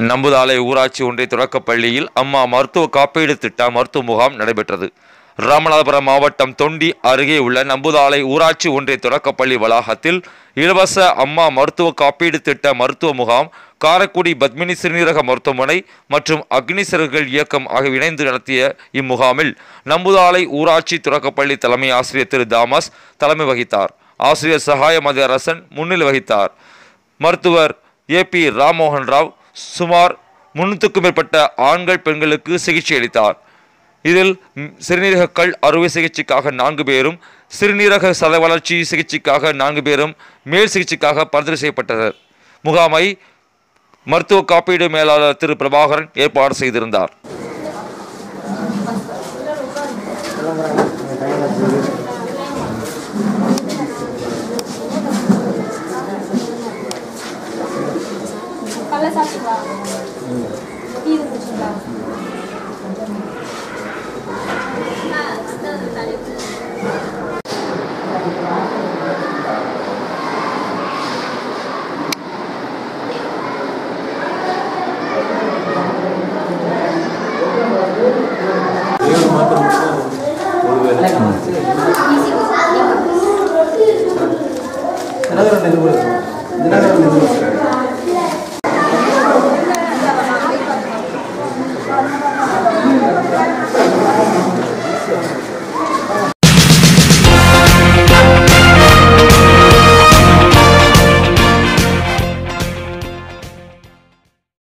நம்புதாலை ஊராட்சி ஒன்றிய தொடக்கப் பள்ளியில் அம்மா மருத்துவ காப்பீடு திட்ட மருத்துவ முகாம் நடைபெற்றது ராமநாதபுரம் மாவட்டம் தொண்டி அருகே உள்ள நம்புதாலை ஊராட்சி ஒன்றிய தொடக்கப் பள்ளி வளாகத்தில் இலவச அம்மா மருத்துவ காப்பீடு திட்ட மருத்துவ முகாம் காரைக்குடி பத்மினி சிறுநீரக மருத்துவமனை மற்றும் அக்னி சிறகுகள் இயக்கம் ஆகிய இணைந்து நடத்திய இம்முகாமில் நம்புதாலை ஊராட்சி தொடக்கப்பள்ளி தலைமை ஆசிரியர் திரு தாமஸ் தலைமை வகித்தார் ஆசிரியர் சகாய மதியரசன் முன்னிலை வகித்தார் மருத்துவர் ஏ பி ராம்மோகன் ராவ் சுமார் முன்னூற்றுக்கும் மேற்பட்ட ஆண்கள் பெண்களுக்கு சிகிச்சை அளித்தார் இதில் ம், சிறுநீரக கல் அறுவை சிகிச்சைக்காக நான்கு பேரும் சிறுநீரக சத வளர்ச்சி சிகிச்சைக்காக நான்கு பேரும் மேல் சிகிச்சைக்காக பரிந்துரை செய்யப்பட்டனர் முகாமை மருத்துவ காப்பீடு மேலாளர் திரு பிரபாகரன் ஏற்பாடு செய்திருந்தார் காலைல சாப்பிட்டீங்களா டீ குடிச்சிங்களா ஏழு மாத்திரம் ஒரு வேலை ஈஸி எனக்கு ரெண்டு இது கூட இருக்கு.